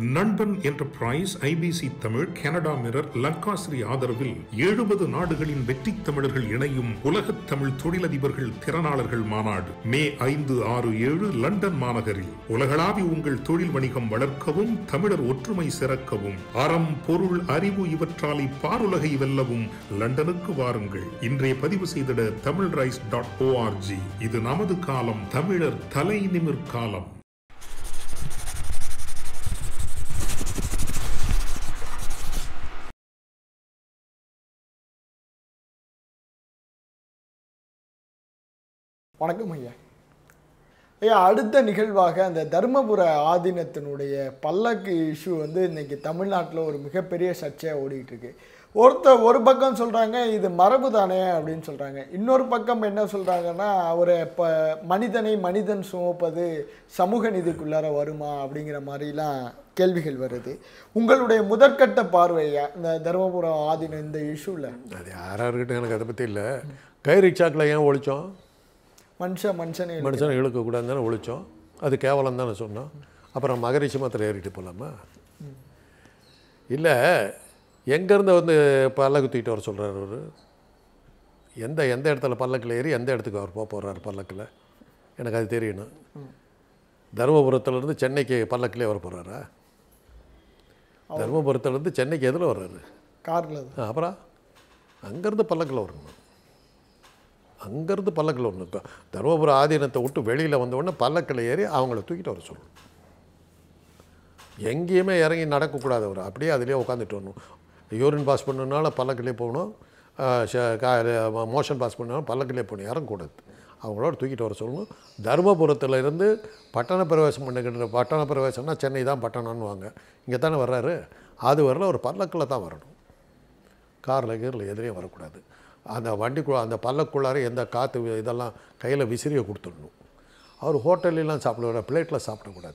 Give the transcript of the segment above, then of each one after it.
நண்பன் enterprise IBC Tamil Canada mirror Lankasri ஆதரவில் எழுபது நாடுகளின் வெற்றி தமிழர்கள் இணையும் உலகத் தமிழ் தொழிலதிபர்கள் திறனாளர்கள் மாநாடு மே ஐந்து ஆறு ஏழு லண்டன் மாநகரில் உலகளாவி உங்கள் தொழில் வணிகம் வளர்க்கவும் தமிழர் ஒற்றுமை சிறக்கவும் அறம் பொருள் அறிவு இவற்றாலை பாருலகை வெல்லவும் லண்டனுக்கு வாருங்கள் இன்றைய பதிவு செய்திட தமிழ் ரைஸ் டாட் ஓஆர்ஜி இது நமது காலம் தமிழர் தலை நிமிர் காலம் வணக்கம் ஐயா ஐயா அடுத்த நிகழ்வாக அந்த தருமபுர ஆதீனத்தினுடைய பல்லக்கு இஷ்யூ வந்து இன்னைக்கு தமிழ்நாட்டில் ஒரு மிகப்பெரிய சர்ச்சையாக ஓடிட்டு இருக்கு ஒருத்தர் ஒரு பக்கம் சொல்கிறாங்க இது மரபு தானே அப்படின்னு சொல்கிறாங்க இன்னொரு பக்கம் என்ன சொல்கிறாங்கன்னா அவரை இப்போ மனிதனை மனிதன் சுமப்பது சமூக நீதிக்குள்ளார வருமா அப்படிங்கிற மாதிரிலாம் கேள்விகள் வருது உங்களுடைய முதற்கட்ட பார்வையா இந்த தருமபுரம் ஆதீனம் இந்த இஷ்யூவில் அது யாராக இருக்கட்டும் எனக்கு அதை பற்றி இல்லை கை ரிக்ஷாக்கில் ஏன் ஒழிச்சோம் மனுஷன் மனுஷனை மனுஷனை இழுக்கக்கூடாதுன்னு தானே ஒழிச்சோம் அது கேவலம் தானே சொன்னோம் அப்புறம் மகரிஷி மாத்திரம் ஏறிட்டு போகலாமா இல்லை எங்கேருந்து வந்து பல்லக்கு தூக்கிட்டு வர சொல்கிறார் அவர் எந்த எந்த இடத்துல பல்லக்கில் ஏறி எந்த இடத்துக்கு அவர் போக போகிறார் பல்லக்கில் எனக்கு அது தெரியணும் தருமபுரத்துலேருந்து சென்னைக்கு பல்லக்கிலே வர போகிறாரா தருமபுரத்துலேருந்து சென்னைக்கு எதில் வர்றாரு காரில் ஆ, அப்புறம் அங்கேருந்து பல்லக்கில் வரணும் அங்கேருந்து பல்லக்கில் வரணும் தருமபுரம் ஆதீனத்தை விட்டு வெளியில் வந்த உடனே பல்லக்கில் ஏறி அவங்கள தூக்கிட்டு வர சொல்லணும் எங்கேயுமே இறங்கி நடக்கக்கூடாது அவர் அப்படியே அதிலே உட்காந்துட்டு வரணும் யூரின் பாஸ் பண்ணனால பல்லக்கிலே போகணும் மோஷன் பாஸ் பண்ணாலும் பல்லக்கிலே போகணும் இறங்கக்கூடாது அவங்களோட தூக்கிட்டு வர சொல்லணும் தருமபுரத்தில் இருந்து பட்டண பிரவேசம் பண்ணுகின்ற பட்டண பிரவேசம்னா சென்னை தான் பட்டணம்னுவாங்க இங்கே தானே வர்றாரு அது வரல ஒரு பல்லக்கில் தான் வரணும் காரில் கீரில் எதிரே வரக்கூடாது அந்த வண்டிக்குள்ள அந்த பல்லக்குள்ளார எந்த காற்று இதெல்லாம் கையில் விசிறியை கொடுத்துடணும் அவர் ஹோட்டல்லாம் சாப்பிட பிளேட்டில் சாப்பிடக்கூடாது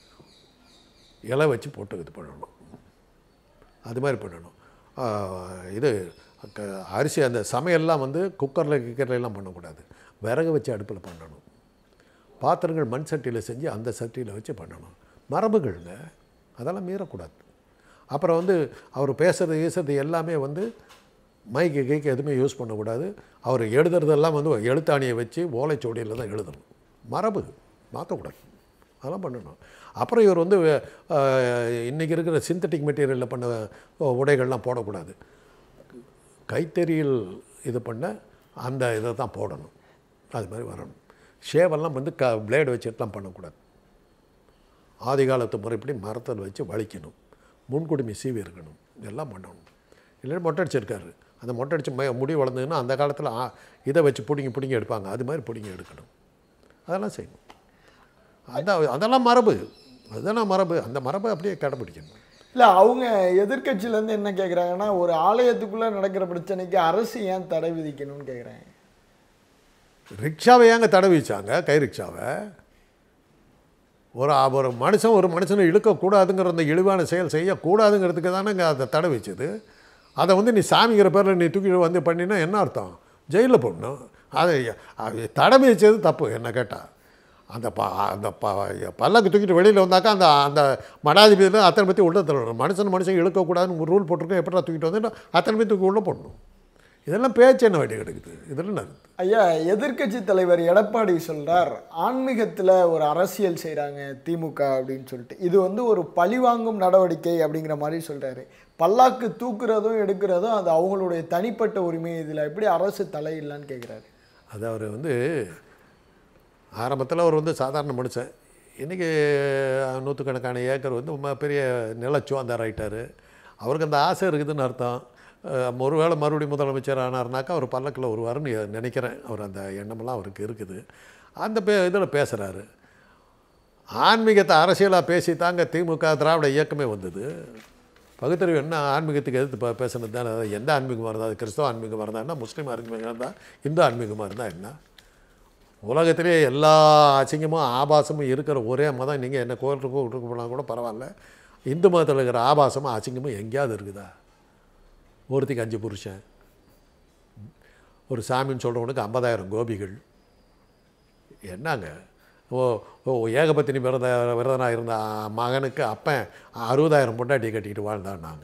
இலை வச்சு போட்டு இது பண்ணணும் அது மாதிரி பண்ணணும் ஆஹ் இது க- அரிசி அந்த சமையல்லாம் வந்து குக்கரில் கிக்கரில் எல்லாம் பண்ணக்கூடாது விறகு வச்சு அடுப்பில் பண்ணணும் பாத்திரங்கள் மண் சட்டியில் செஞ்சு அந்த சட்டியில் வச்சு பண்ணணும் மரபுகள்ங்க அதெல்லாம் மீறக்கூடாது அப்புறம் வந்து அவர் பேசுகிறது பேசுறது எல்லாமே வந்து மைக்கு கைக்கு எதுவுமே யூஸ் பண்ணக்கூடாது அவர் எழுதுறதெல்லாம் வந்து எழுத்தாணியை வச்சு ஓலைச்சுவடியில் தான் எழுதணும் மரபு மாற்றக்கூடாது அதெல்லாம் பண்ணணும் அப்புறம் இவர் வந்து அஹ், இன்னைக்கு இருக்கிற சிந்தட்டிக் மெட்டீரியலில் பண்ண உடைகள்லாம் போடக்கூடாது கைத்தறியில் இது பண்ண அந்த இதை தான் போடணும் அது மாதிரி வரணும் ஷேவெல்லாம் வந்து க பிளேடு வச்சுட்டுலாம் பண்ணக்கூடாது ஆதி காலத்து முறைப்படி மரத்தில் வச்சு வலிக்கணும் முன்குடுமி சீவி இருக்கணும் இதெல்லாம் பண்ணணும் இல்லைன்னா மொட்டை அடிச்சிருக்காரு அந்த மொட்டை அடிச்சு ம முடி வளர்ந்ததுன்னா அந்த காலத்தில் ஆ- இதை வச்சு பிடிங்கி பிடிங்கி எடுப்பாங்க அது மாதிரி பிடிங்கி எடுக்கணும் அதெல்லாம் செய்யணும் அதான் அதெல்லாம் மரபு அதெல்லாம் மரபு அந்த மரபை அப்படியே கடைப்பிடிக்கணும் இல்லை அவங்க எதிர்க்கட்சியிலேருந்து என்ன கேட்குறாங்கன்னா ஒரு ஆலயத்துக்குள்ளே நடக்கிற பிரச்சனைக்கு அரசு ஏன் தடை விதிக்கணும்னு கேட்குறாங்க ரிக்ஷாவை ஏங்க தடை வச்சாங்க கை ரிக்ஷாவை ஒரு ஒரு மனுஷன் ஒரு மனுஷனை இழுக்கக்கூடாதுங்கிற அந்த இழிவான செயல் செய்யக்கூடாதுங்கிறதுக்கு தானேங்க அதை தடை வச்சது அதை வந்து நீ சாமிங்கிற பேரில் நீ தூக்கி வந்து பண்ணினா என்ன அர்த்தம் ஜெயிலில் போடணும் அதை அது தடை வச்சது தப்பு என்ன கேட்டால் அந்த ப அந்த ப பல்லக்கு தூக்கிட்டு வெளியில் வந்தாக்கா அந்த அந்த மடாதிபதியில் அத்தனை பற்றி உள்ள தள்ளணும் மனுஷன் மனுஷன் இழுக்கக்கூடாதுன்னு ஒரு ரூல் போட்டிருக்கோம் எப்படா தூக்கிட்டு வந்து அத்தனை பேர் தூக்கி உள்ளே போடணும் இதெல்லாம் பேச்சு என்ன வேண்டி கிடக்குது இதெல்லாம் என்ன இருக்குது ஐயா எதிர்க்கட்சி தலைவர் எடப்பாடி சொல்றார் ஆன்மீகத்தில் ஒரு அரசியல் செய்கிறாங்க திமுக அப்படின்னு சொல்லிட்டு இது வந்து ஒரு பழிவாங்கும் நடவடிக்கை அப்படிங்கிற மாதிரி சொல்றாரு பல்லாக்கு தூக்குறதும் எடுக்கிறதும் அது அவங்களுடைய தனிப்பட்ட உரிமை இதில் எப்படி அரசு தலையிடலான்னு கேட்குறாரு அது அவர் வந்து ஆரம்பத்தில் அவர் வந்து சாதாரண மனுஷன் இன்றைக்கி நூற்றுக்கணக்கான ஏக்கர் வந்து ம- பெரிய நிலச்சுவாந்தார் ஆயிட்டார் அவருக்கு அந்த ஆசை இருக்குதுன்னு அர்த்தம் அஹ் ஒருவேளை மறுபடியும் முதலமைச்சர் ஆனார்னாக்கா அவர் பல்லக்கில் வருவாருன்னு நினைக்கிறேன் அவர் அந்த எண்ணமெல்லாம் அவருக்கு இருக்குது அந்த பே இதில் பேசுகிறாரு ஆன்மீகத்தை அரசியலாக பேசி தாங்க திமுக திராவிட இயக்கமே வந்தது பகுத்தறிவு என்ன ஆன்மீகத்துக்கு எதிர்த்து பே- பேசுனது தானே அது எந்த ஆன்மீகமாக இருந்தால் அது கிறிஸ்தவ ஆன்மீகமாக இருந்தால் என்ன முஸ்லீம் ஆன்மீகமாக இருந்தால் இந்து ஆன்மீகமாக இருந்தால் என்ன உலகத்திலே எல்லா அசிங்கமும் ஆபாசமும் இருக்கிற ஒரே மதம் நீங்கள் என்ன கோயிலுக்கு கூப்பிட்டு போனால் கூட பரவாயில்ல இந்து மதத்தில் இருக்கிற ஆபாசமும் அசிங்கமும் எங்கேயாவது இருக்குதா ஒருத்திக்கு அஞ்சு புருஷன் ஒரு சாமின்னு சொல்கிறவனுக்கு ஐம்பதாயிரம் கோபிகள் என்னங்க ஓ ஓ ஏகபத்தினி விரத விரதனாக இருந்த மகனுக்கு அப்பன் அறுபதாயிரம் பொண்டாட்டி கட்டிக்கிட்டு வாழ்ந்தான்னாங்க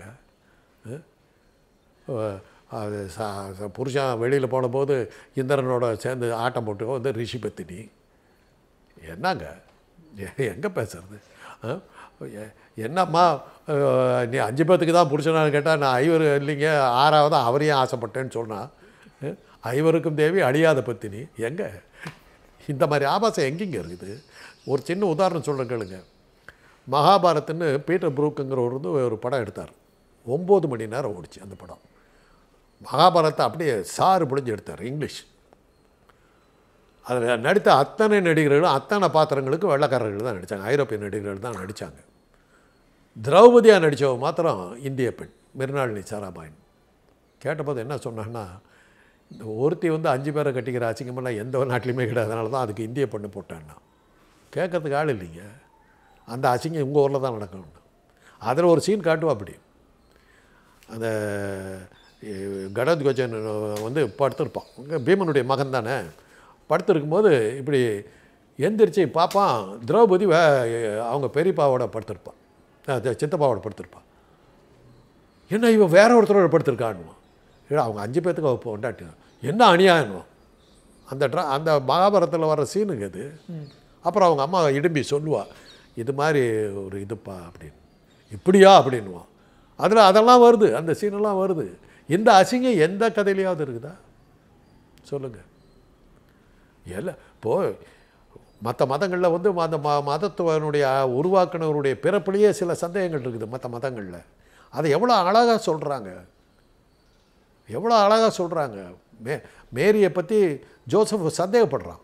அஹ் அது ச ச- புருஷன் வெளியில் போனபோது இந்திரனோட சேர்ந்து ஆட்டம் போட்டு வந்து ரிஷி பத்தினி என்னங்க எங்கே பேசுறது ஆ? எ- என்னம்மா அஹ், நீ அஞ்சு பேத்துக்கு தான் புருஷனான்னு கேட்டால் நான் ஐவர் இல்லைங்க ஆறாவது அவரையும் ஆசைப்பட்டேன்னு சொன்னான் அஹ், ஐவருக்கும் தேவி அழியாத பத்தினி எங்கே இந்த மாதிரி ஆபாசம் எங்கெங்க இருக்குது ஒரு சின்ன உதாரணம் சொல்கிறேன் கேளுங்க மகாபாரத்னு பீட்டர் புரூக்குங்கிற ஒரு வந்து ஒரு படம் எடுத்தார் ஒம்பது மணி நேரம் ஓடிச்சு அந்த படம் மகாபாரத்தை அப்படியே சாறு பிடிஞ்சு எடுத்தார் இங்கிலீஷ் அதில் நடித்த அத்தனை நடிகர்களும் அத்தனை பாத்திரங்களுக்கு வெள்ளைக்காரர்கள் தான் நடித்தாங்க ஐரோப்பிய நடிகர்கள் தான் நடித்தாங்க திரௌபதியாக நடித்தவங்க மாத்திரம் இந்திய பெண் மிருனாளினி சாராபாயின் கேட்டபோது என்ன சொன்னான்னா இந்த ஒருத்தி வந்து அஞ்சு பேரை கட்டிக்கிற அசிங்கமெல்லாம் எந்த ஒரு நாட்டிலையுமே கிடையாது அதனால தான் அதுக்கு இந்திய பெண்ணு போட்டேன்னா கேட்கறதுக்கு ஆள் இல்லைங்க அந்த அசிங்கம் உங்கள் ஊரில் தான் நடக்கணும் அதில் ஒரு சீன் காட்டுவா அப்படி அந்த அஹ், கடத்கஜன் வந்து படுத்திருப்பான் இங்க பீமனுடைய மகன் தானே படுத்திருக்கும்போது இப்படி எந்திரிச்சு பார்ப்பான் திரௌபதி வே அவங்க பெரியப்பாவோட படுத்திருப்பான் அஹ், சித்தப்பாவோட படுத்திருப்பான் என்ன இவன் வேற ஒருத்தரோட படுத்திருக்கான்னுவான் இல்லை அவங்க அஞ்சு பேர்த்துக்கு அவள் பொண்டாட்டி என்ன அநியாயம் அந்த ட்ரா அந்த மகாபாரத்தில் வர சீனுங்க அது அப்புறம் அவங்க அம்மா இடும்பி சொல்லுவா இது மாதிரி ஒரு இதுப்பா அப்படின்னு இப்படியா அப்படின்னுவான் அதில் அதெல்லாம் வருது அந்த சீனெல்லாம் வருது இந்த அசிங்கம் எந்த கதையிலையாவது இருக்குதா சொல்லுங்கள் எல்லாம் இப்போது மற்ற மதங்களில் வந்து அந்த ம மதத்துவனுடைய உருவாக்குனவருடைய பிறப்பிலேயே சில சந்தேகங்கள் இருக்குது மற்ற மதங்களில் அதை எவ்வளோ அழகாக சொல்கிறாங்க எவ்வளோ அழகாக சொல்கிறாங்க மே மேரியை பற்றி ஜோசப் சந்தேகப்படுறான்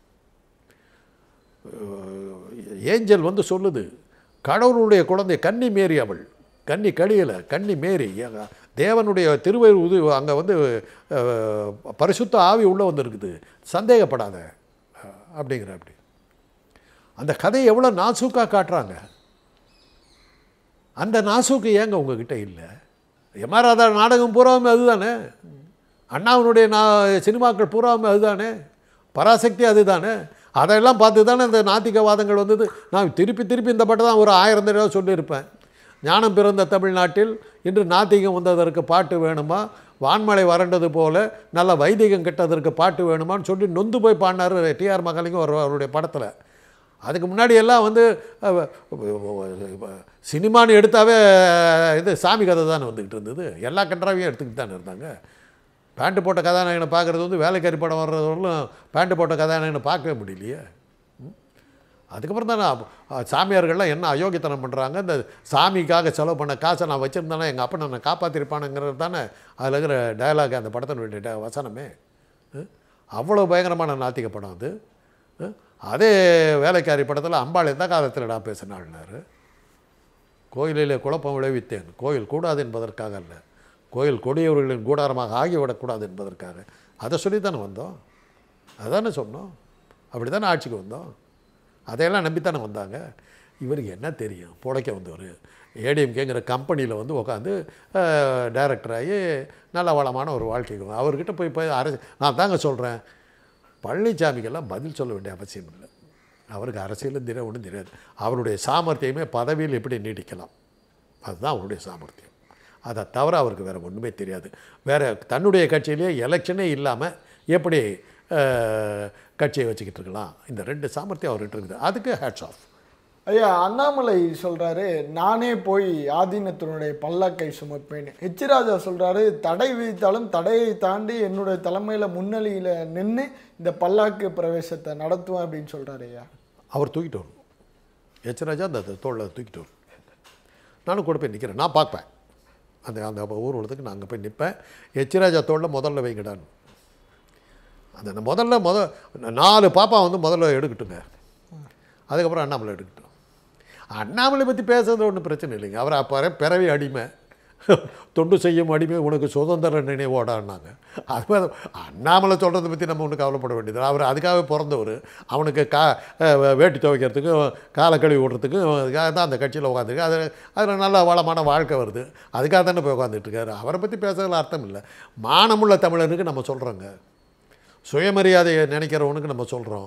ஏஞ்சல் வந்து சொல்லுது கடவுளுடைய குழந்தை கன்னி மேரி அவள் கன்னி கழியலை கன்னி மேரி ஏங்க, தேவனுடைய திருவரு உது அங்கே வந்து அஹ், பரிசுத்த ஆவி உள்ளே வந்திருக்குது சந்தேகப்படாத அஹ், அப்படிங்கிற அப்படி அந்த கதையை எவ்வளோ நாசூக்காக காட்டுறாங்க அந்த நாசூக்கு ஏங்க உங்ககிட்ட இல்லை எம்ஆர்ஆதா நாடகம் பூராவுமே அதுதானே அண்ணாவினுடைய நா சினிமாக்கள் பூராவுமே அதுதானே பராசக்தி அதுதானே அதெல்லாம் பார்த்து தானே இந்த நாத்திகவாதங்கள் வந்தது நான் திருப்பி திருப்பி இந்த பாட்டு தான் ஒரு ஆயிரம் தடவை சொல்லியிருப்பேன் ஞானம் பிறந்த தமிழ்நாட்டில் இன்று நாத்திகம் வந்ததற்கு பாட்டு வேணுமா வான்மழை வறண்டது போல நல்ல வைதிகம் கெட்டதற்கு பாட்டு வேணுமான்னு சொல்லி நொந்து போய் பாடினார் டிஆர் மகாலிங்கம் ஒரு அவருடைய படத்தில் அதுக்கு முன்னாடி எல்லாம் வந்து அஹ், சினிமான்னு எடுத்தாவே இது சாமி கதை தானே வந்துக்கிட்டு இருந்தது எல்லா கன்றாவையும் எடுத்துக்கிட்டு தானே இருந்தாங்க பேண்ட்டு போட்ட கதாநாயகனை பார்க்குறது வந்து வேலைக்காரி படம் வர்றதுவரையிலும் பேண்ட்டு போட்ட கதாநாயகனை பார்க்கவே முடியலையே ம்? அதுக்கப்புறம் தானே அஹ், சாமியார்கள்லாம் என்ன அயோக்கியத்தனம் பண்ணுறாங்க இந்த சாமிக்காக செலவு பண்ண காசை நான் வச்சுருந்தேன்னா எங்கள் அப்பா நான் காப்பாற்றிருப்பானுங்கிறது தானே அதில் இருக்கிற டயலாக் அந்த படத்தினுடைய ட- வசனமே ம்? அவ்வளோ பயங்கரமான நாத்திக படம் அது ம்? அதே வேலைக்காரி படத்தில் அம்பாள் எந்த காலத்தில் நான் பேசினாள்னாரு கோயிலிலே குழப்பம் விளைவித்தேன் கோயில் கூடாது என்பதற்காக அல்ல கோயில் கொடியவர்களின் கூடாரமாக ஆகிவிடக்கூடாது என்பதற்காக அதை சொல்லி தானே வந்தோம் அதானே சொன்னோம் அப்படி தானே ஆட்சிக்கு வந்தோம் அதையெல்லாம் நம்பித்தானே வந்தாங்க இவருக்கு என்ன தெரியும் புழைக்க வந்தவர் ஏடிஎம்கேங்கிற கம்பெனியில் வந்து உட்காந்து டைரக்டர் ஆகி நல்ல வளமான ஒரு வாழ்க்கைக்கு அவர்கிட்ட போய் போய் அரசு நான் தாங்க சொல்கிறேன் பழனிசாமிக்கெல்லாம் பதில் சொல்ல வேண்டிய அவசியம் இல்லை அவருக்கு அரசியலும் தெரியாது ஒன்றும் தெரியாது அவருடைய சாமர்த்தியமே பதவியில் எப்படி நீடிக்கலாம் அதுதான் அவருடைய சாமர்த்தியம் அதை தவிர அவருக்கு வேறு ஒன்றுமே தெரியாது வேறு தன்னுடைய கட்சியிலேயே எலெக்ஷனே இல்லாமல் எப்படி அஹ், கட்சியை வச்சுக்கிட்டு இருக்கலாம் இந்த ரெண்டு சாமர்த்தியம் அவர்கிட்ட இருக்குது அதுக்கு ஹேட்ஸ் ஆஃப் ஐயா அண்ணாமலை சொல்றாரு நானே போய் ஆதீனத்தினுடைய பல்லாக்கை சுமப்பேன் ஹெச் ராஜா சொல்றாரு தடை விதித்தாலும் தடையை தாண்டி என்னுடைய தலைமையில முன்னணியில நின்று இந்த பல்லாக்கு பிரவேசத்தை நடத்துவேன் அப்படின்னு சொல்றாரு ஐயா அவர் தூக்கிட்டு வரணும் எச்சராஜா அந்த தோளில் தூக்கிட்டு வரணும் நானும் கூட போய் நிற்கிறேன் நான் பார்ப்பேன் அந்த அந்த ஊர்வலத்துக்கு நான் அங்கே போய் நிற்பேன் எச்சிராஜா தோளில் முதல்ல வைங்கடான்னு அந்த முதல்ல முத நாலு பாப்பா வந்து முதல்ல எடுக்கட்டுங்க அதுக்கப்புறம் அண்ணாமலை எடுக்கட்டும் அண்ணாமலை பற்றி பேசுறது ஒன்றும் பிரச்சனை இல்லைங்க அவர் அப்போ பிறவி அடிமை தொண்டு செய்யும் அடிமை உனக்கு சுதந்திர நினைவோடான்னாங்க அது மாதிரி அண்ணாமலை சொல்கிறத பற்றி நம்ம ஒன்றும் கவலைப்பட வேண்டியது அவர் அதுக்காகவே பிறந்தவர் அவனுக்கு கா அஹ் வேட்டி துவைக்கிறதுக்கும் காலை கழுவி விடுறதுக்கும் அதுக்காக தான் அந்த கட்சியில் உட்காந்துருக்கு அது அதில் நல்ல வளமான வாழ்க்கை வருது அதுக்காக தானே போய் உட்காந்துட்டு இருக்காரு அவரை பற்றி பேசுறதுல அர்த்தம் இல்லை மானமுள்ள தமிழனுக்கு நம்ம சொல்கிறோங்க சுயமரியாதையை நினைக்கிறவனுக்கு நம்ம சொல்கிறோம்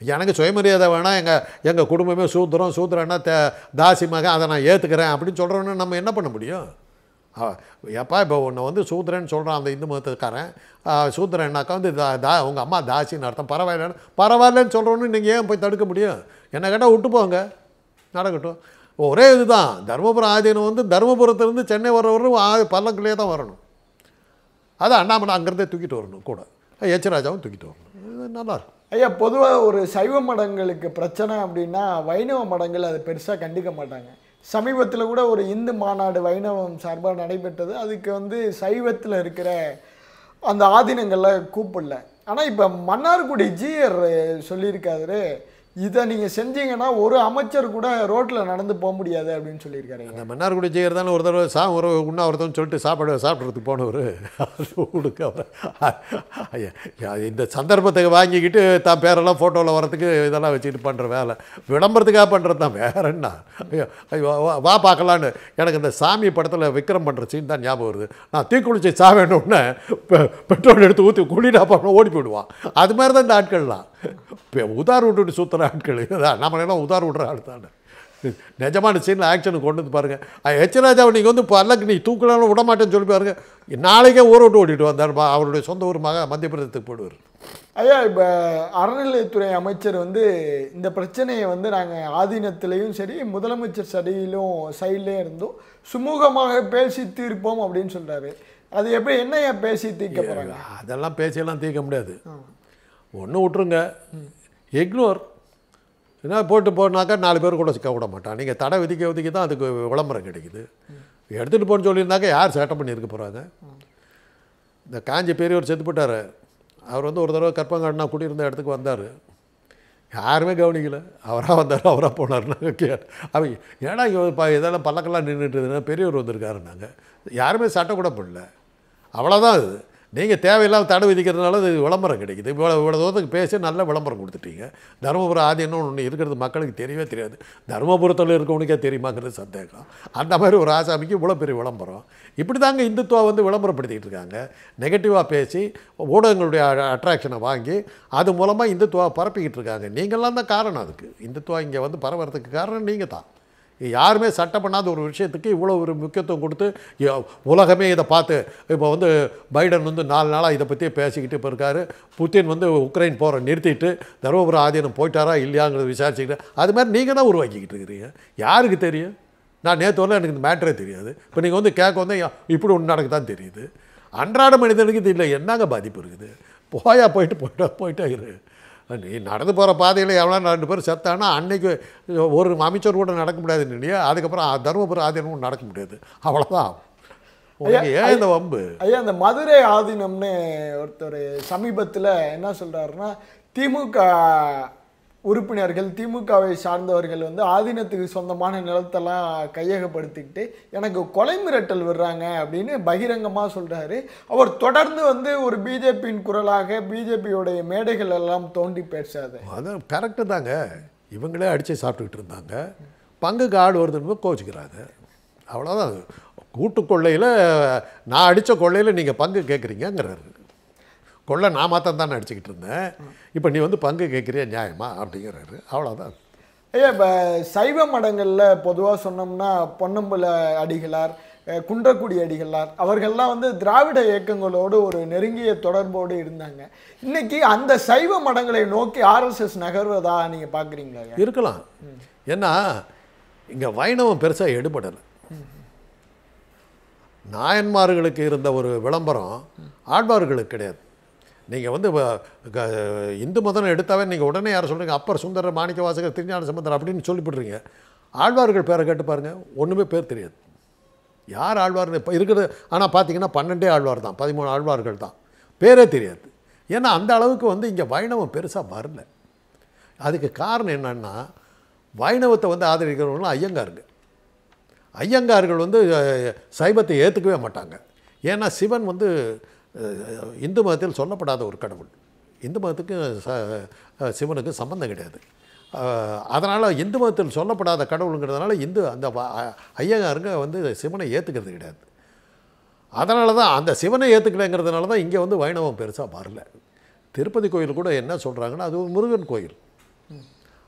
எனக்கு சுயமரியாதை வேணாம் எங்கள் எங்கள் குடும்பமே சூத்திரம் சூத்திரன்னா தே தாசி மகன் அதை நான் ஏற்றுக்கிறேன் அப்படின்னு சொல்கிறோன்னு நம்ம என்ன பண்ண முடியும் அவ- எப்பா இப்போ உன்னை வந்து சூத்திரன்னு சொல்கிறான் அந்த இந்து மதத்துக்காரன் ஆ, சூத்திரன்னாக்கா வந்து தா தா உங்கள் அம்மா தாசின்னு அர்த்தம் பரவாயில்லன்னு பரவாயில்லன்னு சொல்கிறோன்னு நீங்கள் ஏன் போய் தடுக்க முடியும் என்ன கேட்டால் விட்டு போங்க நடக்கட்டும் ஒரே இதுதான் தருமபுரம் ஆதீனம் வந்து தருமபுரத்துலேருந்து சென்னை வர்றவரும் ஆ- பல்லக்கிலே தான் வரணும் அது அண்ணாமலை அங்கேருந்தே தூக்கிட்டு வரணும் கூட எச் ராஜாவும் தூக்கிட்டு வரணும் இது நல்லா இருக்கும் ஐயா பொதுவாக ஒரு சைவ மடங்களுக்கு பிரச்சனை அப்படின்னா வைணவ மடங்கள் அதை பெருசாக கண்டுக்க மாட்டாங்க சமீபத்தில் கூட ஒரு இந்து மாநாடு வைணவம் சார்பாக நடைபெற்றது அதுக்கு வந்து சைவத்தில் இருக்கிற அந்த ஆதீனங்கள்ல கூப்பிடல ஆனால் இப்போ மன்னார்குடி ஜிஆர் சொல்லியிருக்காரு இதை நீங்கள் செஞ்சீங்கன்னா ஒரு அமைச்சர் கூட ரோட்டில் நடந்து போக முடியாது அப்படின்னு சொல்லியிருக்காரு அந்த மன்னார்குடி ஜெயர் தானே ஒரு தடவை சா ஒரு உண்ணாவிரதம்னு சொல்லிட்டு சாப்பாடு சாப்பிட்றதுக்கு போனவர் அது கொடுக்க அவர் ஐயா, யா, இந்த சந்தர்ப்பத்தை வாங்கிக்கிட்டு தான் பேரெல்லாம் ஃபோட்டோவில் வரத்துக்கு இதெல்லாம் வச்சுக்கிட்டு பண்ணுற வேலை விளம்பரத்துக்காக பண்ணுறது தான் வேற என்ன ஐயோ ஐயோ வா- வா பார்க்கலான்னு எனக்கு இந்த சாமி படத்தில் விக்ரம் பண்ணுற சீன் தான் ஞாபகம் வருது நான் தீக்குளிச்சு சாவேணுன்னே பெட்ரோல் எடுத்து ஊற்றி குளிடா பண்ண ஓடி போயிடுவான் அது மாதிரி தான் இந்த ஆட்கள்லாம் இப்போ உதார் விட்டுட்டு சுற்றுற ஆட்கள் இதான் நம்மளெல்லாம் உதார் விட்ற ஆள் தானே நிஜமான சீனில் ஆக்ஷனுக்கு கொண்டு வந்து பாருங்க எச் ராஜாவை நீங்கள் வந்து பல்லக்கு நீ தூக்கலாம்னு விட மாட்டேன்னு சொல்லி பாருங்க நாளைக்கே ஊரை விட்டு ஓட்டிட்டு வந்தார் பா- அவருடைய சொந்த ஊர் மக மத்திய பிரதேசத்துக்கு போடுவார் ஐயா இப்போ அறநிலையத்துறை அமைச்சர் வந்து இந்த பிரச்சனையை வந்து நாங்கள் ஆதீனத்திலையும் சரி முதலமைச்சர் சடியிலும் சைட்லேயும் இருந்தும் சுமூகமாக பேசி தீர்ப்போம் அப்படின்னு சொல்றாரு அது எப்படி என்னையா பேசி தீர்க்க போகிறாங்க அதெல்லாம் பேசியெல்லாம் தீர்க்க முடியாது ஒன்று விட்ருங்க இக்னோர் என்ன போட்டு போனாக்கா நாலு பேர் கூட சிக்க விட மாட்டான் நீங்கள் தடை விதிக்க விதிக்க தான் அதுக்கு விளம்பரம் கிடைக்குது எடுத்துகிட்டு போன்னு சொல்லியிருந்தாக்கா யார் சேட்டை பண்ணியிருக்க போகிறாங்க இந்த காஞ்சி பெரியவர் செத்து போட்டார் அவர் வந்து ஒரு தடவை கற்பங்காட்டினா குடியிருந்த இடத்துக்கு வந்தார் யாருமே கவனிக்கல அவராக வந்தார் அவராக போனார்னாங்க கேட்டு அவங்க ஏன்னா இங்கே ப இதெல்லாம் பல்லக்கெல்லாம் நின்றுட்டு பெரியவர் வந்திருக்காருன்னாங்க யாருமே சட்டை கூட பண்ணல அவ்வளோதான் அது நீங்கள் தேவையில்லாம தடை விதிக்கிறதுனால இது விளம்பரம் கிடைக்குது இவ்வளோ இவ்வளோ தூரத்துக்கு பேசி நல்ல விளம்பரம் கொடுத்துட்டீங்க தருமபுரம் ஆதீனம் ஒன்று இருக்கிறது மக்களுக்கு தெரியவே தெரியாது தருமபுரத்தில் இருக்கவனுக்கே தெரியுமாங்கிறது சந்தேகம் அந்த மாதிரி ஒரு ஆசாமிக்கு இவ்வளோ பெரிய விளம்பரம் இப்படி தாங்க இந்துத்துவா வந்து விளம்பரப்படுத்திக்கிட்டு இருக்காங்க நெகட்டிவாக பேசி ஊடகங்களுடைய அட்ராக்ஷனை வாங்கி அது மூலமாக இந்துத்துவா பரப்பிக்கிட்டு இருக்காங்க நீங்கள்லாம் தான் காரணம் அதுக்கு இந்துத்துவா இங்கே வந்து பரவறதுக்கு காரணம் நீங்கள் தான் யாருமே சட்டம் பண்ணாத ஒரு விஷயத்துக்கு இவ்வளோ ஒரு முக்கியத்துவம் கொடுத்து ய- உலகமே இதை பார்த்து இப்போ வந்து பைடன் வந்து நாலு நாளாக இதை பற்றியே பேசிக்கிட்டு இப்போ இருக்காரு புத்தின் வந்து உக்ரைன் போகிற நிறுத்திட்டு தருமபுரம் ஆதீனம் போயிட்டாரா இல்லையாங்கிறத விசாரிச்சுக்கிட்டு அது மாதிரி நீங்கள் தான் உருவாக்கிக்கிட்டு இருக்கிறீங்க யாருக்கு தெரியும் நான் நேற்று வரல எனக்கு இந்த மேட்டரே தெரியாது இப்போ நீங்கள் வந்து கேட்க வந்து யா- இப்படி ஒன்று நடக்குதான் தெரியுது அன்றாட மனிதனுக்கு இது இல்லை என்னங்க பாதிப்பு இருக்குது போயா போயிட்டு போயிட்டா போயிட்டே இரு நீ நடந்து போகிற பாதையில் எவ்வளோ ரெண்டு பேர் செத்தானா அன்னைக்கு ஒரு அமைச்சர் கூட நடக்க முடியாதுன்னு இல்லையா அதுக்கப்புறம் தருமபுரம் ஆதீனமும் நடக்க முடியாது அவ்வளோதான் உனக்கு ஏன் இந்த வம்பு ஐயா அந்த மதுரை ஆதீனம்னு ஒருத்தர் சமீபத்தில் என்ன சொல்றாருன்னா திமுக உறுப்பினர்கள் திமுகவை சார்ந்தவர்கள் வந்து ஆதீனத்துக்கு சொந்தமான நிலத்தெல்லாம் கையகப்படுத்திக்கிட்டு எனக்கு கொலை மிரட்டல் விடுறாங்க அப்படின்னு பகிரங்கமாக சொல்றாரு அவர் தொடர்ந்து வந்து ஒரு பிஜேபியின் குரலாக பிஜேபியோடைய மேடைகள் எல்லாம் தோண்டி பேசாது அது கரெக்டு தாங்க இவங்களே அடித்து சாப்பிட்டுக்கிட்டு இருந்தாங்க பங்குக்கு ஆடு வருதுன்னு கோச்சிக்கிறாங்க அவ்வளோதான் கூட்டு கொள்ளையில் நான் அடித்த கொள்ளையில் நீங்கள் பங்கு கேட்குறீங்கங்கிறாரு கொள்ளை நான் மாத்திரம் தானே அடிச்சுக்கிட்டு இருந்தேன் இப்போ நீ வந்து பங்கு கேட்குறியா நியாயமா அப்படிங்கிறாரு அவ்வளோதான் ஐயா இப்போ சைவ மடங்களில் பொதுவாக சொன்னோம்னா பொன்னம்பல அடிகளார் அஹ், குன்றக்குடி அடிகளார் அவர்கள்லாம் வந்து திராவிட இயக்கங்களோடு ஒரு நெருங்கிய தொடர்போடு இருந்தாங்க இன்னைக்கு அந்த சைவ மடங்களை நோக்கி ஆர்எஸ்எஸ் நகர்வதா நீங்கள் பார்க்குறீங்களா ஐயா இருக்கலாம் ஏன்னா இங்கே வைணவம் பெருசாக எடுபடலை நாயன்மார்களுக்கு இருந்த ஒரு விளம்பரம் ஆழ்வார்களுக்கு கிடையாது நீங்கள் வந்து வ- க- இந்து மதம் எடுத்தாவே நீங்கள் உடனே யாரை சொல்கிறீங்க அப்பர் சுந்தரர் மாணிக்க வாசகர் திருஞான சம்பந்தர் அப்படின்னு சொல்லிவிடுறீங்க ஆழ்வார்கள் பேரை கேட்டு பாருங்கள் ஒன்றுமே பேர் தெரியாது யார் ஆழ்வார்னு இப்போ இருக்கிறது ஆனால் பார்த்தீங்கன்னா பன்னெண்டே ஆழ்வார் தான் பதிமூணு ஆழ்வார்கள் தான் பேரே தெரியாது ஏன்னா அந்த அளவுக்கு வந்து இங்கே வைணவம் பெருசாக வரல அதுக்கு காரணம் என்னன்னா வைணவத்தை வந்து ஆதரிக்கிறவங்களும் ஐயங்காருங்க ஐயங்கார்கள் வந்து அஹ், சைவத்தை ஏற்றுக்கவே மாட்டாங்க ஏன்னா சிவன் வந்து அஹ், இந்து மதத்தில் சொல்லப்படாத ஒரு கடவுள் இந்து மதத்துக்கு ச அஹ், சிவனுக்கு சம்பந்தம் கிடையாது அதனால் இந்து மதத்தில் சொல்லப்படாத கடவுளுங்கிறதுனால இந்து அந்த வ- அ- ஐயங்காருங்க வந்து சிவனை ஏற்றுக்கிறது கிடையாது அதனால தான் அந்த சிவனை ஏற்றுக்கலைங்கிறதுனால தான் இங்கே வந்து வைணவம் பெருசாக வரல திருப்பதி கோயில் கூட என்ன சொல்கிறாங்கன்னா அது ஒரு முருகன் கோயில்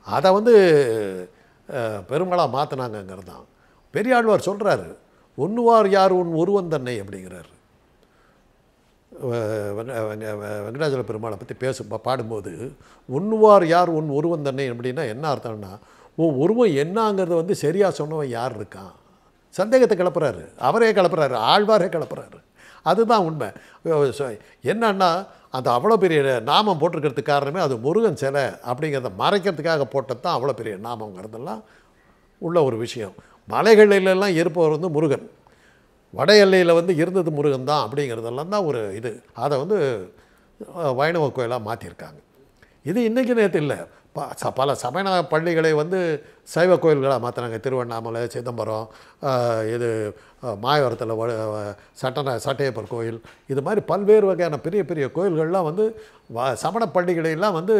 அதை வந்து அஹ், பெருமளா மாற்றினாங்கங்கிறது தான் பெரியாழ்வார் சொல்கிறாரு ஒன்றுவார் யார் உன் ஒருவன் தன்னை அப்படிங்கிறாரு வெ- வெங்க- வெங்க- வெ- வெங்கடாச்சல பெருமாளை பற்றி பேச பா- பாடும்போது ஒன்றுவார் யார் உன் ஒருவன் தன்னை அப்படின்னா என்ன அர்த்தம்னா உன் ஒருவன் என்னங்கிறத வந்து சரியாக சொன்னவன் யார் இருக்கான் சந்தேகத்தை கிளப்புறாரு அவரே கிளப்புறாரு ஆழ்வாரே கிளப்புறாரு அதுதான் உண்மை ச- என்னன்னா அந்த அவ்வளோ பெரிய நாமம் போட்டிருக்கிறதுக்கு காரணமே அது முருகன் சிலை அப்படிங்கிறத மறைக்கிறதுக்காக போட்டது தான் அவ்வளோ பெரிய நாமங்கிறதெல்லாம் உள்ள ஒரு விஷயம் மலைகளிலெல்லாம் இருப்பவர் வந்து முருகன் வட எல்லையில் வந்து இருந்தது முருகன் தான் அப்படிங்கிறதெல்லாம் தான் ஒரு இது அதை வந்து அஹ், வைணவ கோயிலாக மாற்றிருக்காங்க இது இன்றைக்கி நேற்று இல்லை ப- ச- பல சமண பள்ளிகளை வந்து சைவ கோயில்களாக மாற்றினாங்க திருவண்ணாமலை சிதம்பரம் அஹ், இது அஹ், மாயவரத்தில் வ- வ- சட்டன சட்டையப்பர் கோயில் இது மாதிரி பல்வேறு வகையான பெரிய பெரிய கோயில்கள்லாம் வந்து வ சமண பள்ளிகளையெல்லாம் வந்து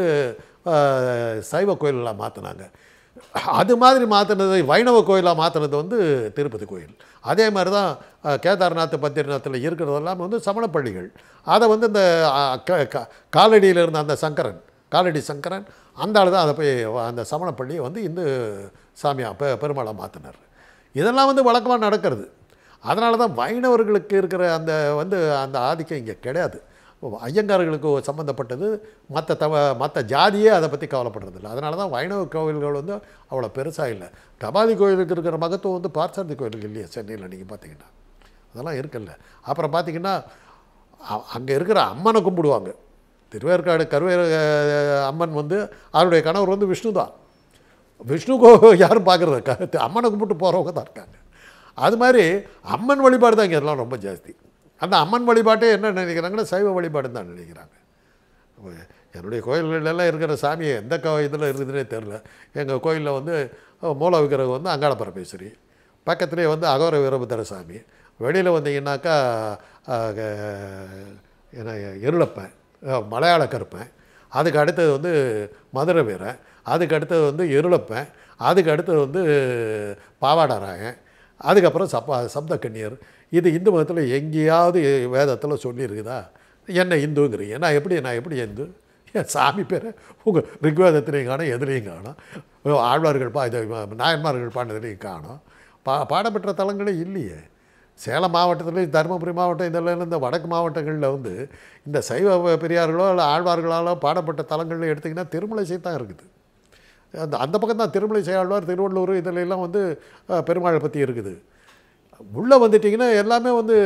அஹ், சைவ கோயில்களாக மாற்றினாங்க அது மாதிரி மாற்றினது வைணவ கோயிலாக மாற்றினது வந்து திருப்பதி கோயில் அதே மாதிரி தான் அஹ், கேதார்நாத் பத்ரிநாத்தில் இருக்கிறதெல்லாம் வந்து சமண பள்ளிகள் அதை வந்து இந்த அஹ், க- க- காலடியில் இருந்த அந்த சங்கரன் காலடி சங்கரன் அந்த ஆள் தான் அதை போய் வ- அந்த சமண பள்ளியை வந்து இந்து சாமியா பெ பெருமாளாக மாற்றினார் இதெல்லாம் வந்து வழக்கமாக நடக்கிறது அதனால தான் வைணவர்களுக்கு இருக்கிற அந்த வந்து அந்த ஆதிக்கம் இங்கே கிடையாது ஐயங்கார்களுக்கு சம்மந்தப்பட்டது மற்ற தவ மற்ற ஜாதியே அதை பற்றி கவலைப்படுறதில்ல அதனால தான் வைணவ கோவில்கள் வந்து அவ்வளோ பெருசாக இல்லை கபாலி கோயிலுக்கு இருக்கிற மகத்துவம் வந்து பார்சாரதி கோயிலுக்கு இல்லையா சென்னையில் நீங்கள் பார்த்தீங்கன்னா அதெல்லாம் இருக்குல்ல அப்புறம் பார்த்தீங்கன்னா அங்கே இருக்கிற அம்மனை கும்பிடுவாங்க திருவேற்காடு கருவேறு அம்மன் வந்து அவருடைய கணவர் வந்து விஷ்ணு தான் விஷ்ணுக்கோ யாரும் பார்க்குறது க அம்மனை கும்பிட்டு போகிறவங்க தான் இருக்காங்க அது மாதிரி அம்மன் வழிபாடு தான் இங்கே எல்லாம் ரொம்ப ஜாஸ்தி அந்த அம்மன் வழிபாட்டே என்ன நினைக்கிறாங்கன்னா சைவ வழிபாடுன்னு தான் நினைக்கிறாங்க என்னுடைய கோயில்களெல்லாம் இருக்கிற சாமி எந்த கோ இதில் இருக்குதுன்னே தெரில எங்கள் கோயிலில் வந்து அஹ், மூல விக்கிரகம் வந்து அங்காள பரமேஸ்வரி பக்கத்துலேயே வந்து அகோர வீரபத்திர சாமி வெளியில் வந்தீங்கன்னாக்கா அஹ், க- என்ன இருளப்பன் அஹ், மலையாள கருப்பன் அதுக்கு அடுத்தது வந்து மதுரை வீரன் அதுக்கு அடுத்தது வந்து இருளப்பன் அதுக்கு அடுத்தது வந்து பாவாடராயன் அதுக்கப்புறம் சப்பா சப்தக்கன்னியர் இது இந்து மதத்தில் எங்கேயாவது வேதத்தில் சொல்லியிருக்குதா என்ன இந்துங்கிறீங்க நான் எப்படி நான் எப்படி இந்து என் சாமி பேரை உங்கள் ரிக்வேதத்திலையும் காணும் எதுலேயும் காணும் ஆழ்வார்கள் பா இது நாயன்மார்கள் பாண்டதுலேயும் காணும் பா பாடப்பெற்ற தலங்களே இல்லையே சேலம் மாவட்டத்துலேயும் தருமபுரி மாவட்டம் இதெல்லாம் இந்த வடக்கு மாவட்டங்களில் வந்து இந்த சைவ பெரியார்களோ இல்லை ஆழ்வார்களாலோ பாடப்பட்ட தலங்களில் எடுத்திங்கன்னா திருமலை தான் இருக்குது அந்த அந்த பக்கம் தான் திருமலை செயலாளர் திருவள்ளூர் இதில் எல்லாம் வந்து அஹ், பெருமாளை பற்றி இருக்குது உள்ளே வந்துட்டிங்கன்னா எல்லாமே வந்து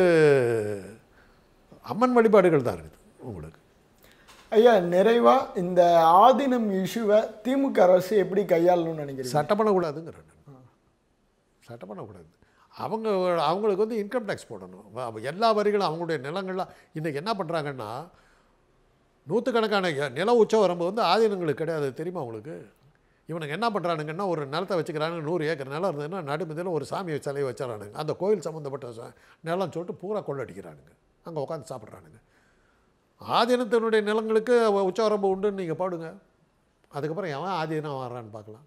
அம்மன் வழிபாடுகள் தான் இருக்குது உங்களுக்கு ஐயா நிறைவா இந்த ஆதீனம் இஷ்யூவை திமுக அரசு எப்படி கையாளணும்னு நினைக்கிறீங்க சட்டம் பண்ணக்கூடாதுங்கிறேன் நான். சட்டம் பண்ணக்கூடாது அவங்க அவங்களுக்கு வந்து இன்கம் டேக்ஸ் போடணும் வ- எல்லா வரிகளும் அவங்களுடைய நிலங்கள்லாம் இன்றைக்கி என்ன பண்ணுறாங்கன்னா நூற்றுக்கணக்கான எ- நில உச்ச வரம்பு வந்து ஆதீனங்களுக்கு கிடையாது தெரியுமா உங்களுக்கு இவனுக்கு என்ன பண்ணுறானுங்கன்னா ஒரு நிலத்தை வச்சுக்கிறானுங்க நூறு ஏக்கர் நிலம் இருந்ததுன்னா நடுமதியில் ஒரு சாமி சிலையை வச்சிடறானுங்க அந்த கோயில் சம்மந்தப்பட்ட ச- நிலம் சொல்லிட்டு பூரா கொள்ளடிக்கிறானுங்க அங்கே உட்காந்து சாப்பிட்றானுங்க ஆதீனத்தினுடைய நிலங்களுக்கு அவ- உச்சவரம்பு உண்டுன்னு நீங்கள் பாடுங்க அதுக்கப்புறம் எவன் ஆதீனம் வர்றான்னு பார்க்கலாம்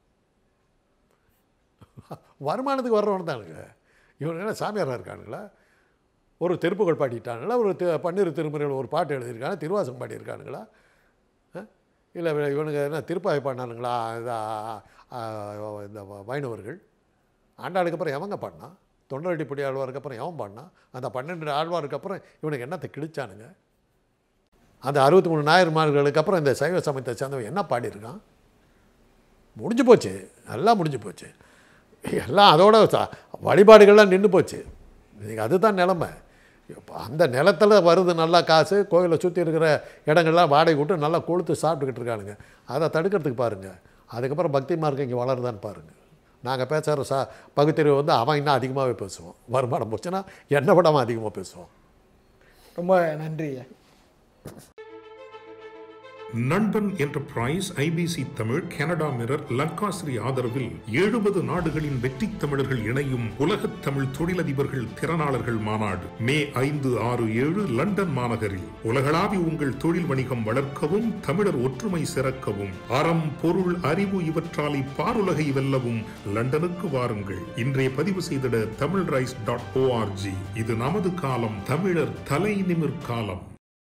வருமானத்துக்கு வர்றவன் தானுங்க இவனுங்க என்ன சாமியாராக இருக்கானுங்களா ஒரு திருப்புகழ் பாடிட்டானுங்களா ஒரு தி பன்னீர் திருமுறையில் ஒரு பாட்டு எழுதியிருக்காங்க திருவாசகம் பாடியிருக்கானுங்களா இல்லை இவனுங்க என்ன திருப்பாவை பாடினானுங்களா இதா, ஆ, இந்த வ- வைணவர்கள் ஆண்டாளுக்கு அப்புறம் எவங்க பாடினா தொண்டரடிப்படி ஆழ்வாருக்கு அப்புறம் எவன் பாடினா அந்த பன்னெண்டு ஆழ்வாருக்கு அப்புறம் இவனுக்கு என்னத்தை கிழிச்சானுங்க அந்த அறுபத்தி மூணு நாயர்மார்களுக்கு அப்புறம் இந்த சைவ சமயத்தை சேர்ந்தவன் என்ன பாடியிருக்கான் முடிஞ்சு போச்சு எல்லாம் முடிஞ்சு போச்சு எல்லாம் அதோட ச- வழிபாடுகள்லாம் நின்று போச்சு இன்னைக்கு அதுதான் நிலமை இப்ப அந்த நிலத்தில் வருது நல்லா காசு கோயிலை சுற்றி இருக்கிற இடங்கள்லாம் வாடகை விட்டு நல்லா கொளுத்து சாப்பிட்டுக்கிட்டு இருக்கானுங்க அதை தடுக்கிறதுக்கு பாருங்கள் அதுக்கப்புறம் பக்தி மார்க்கம் இங்கே வளருதான்னு பாருங்கள் நாங்கள் பேசுகிற சா பகுத்தறிவு வந்து அவன் இன்னும் அதிகமாகவே பேசுவோம் வருமானம் போச்சுன்னா என்னை விட அவன் அதிகமாக பேசுவான் ரொம்ப நன்றி ஐயா நண்பன் enterprise IBC Tamil Canada mirror Lankasri ஆதரவில் எழுபது நாடுகளின் வெற்றி தமிழர்கள் இணையும் உலகத் தமிழ் தொழிலதிபர்கள் திறனாளர்கள் மாநாடு மே ஐந்து ஆறு ஏழு லண்டன் மாநகரில் உலகளாவி உங்கள் தொழில் வணிகம் வளர்க்கவும் தமிழர் ஒற்றுமை சிறக்கவும் அறம் பொருள் அறிவு இவற்றாலை பாருலகை வெல்லவும் லண்டனுக்கு வாருங்கள் இன்றைய பதிவு செய்திட தமிழ் ரைஸ் டாட் ஓஆர்ஜி இது நமது காலம் தமிழர் தலை நிமிர் காலம்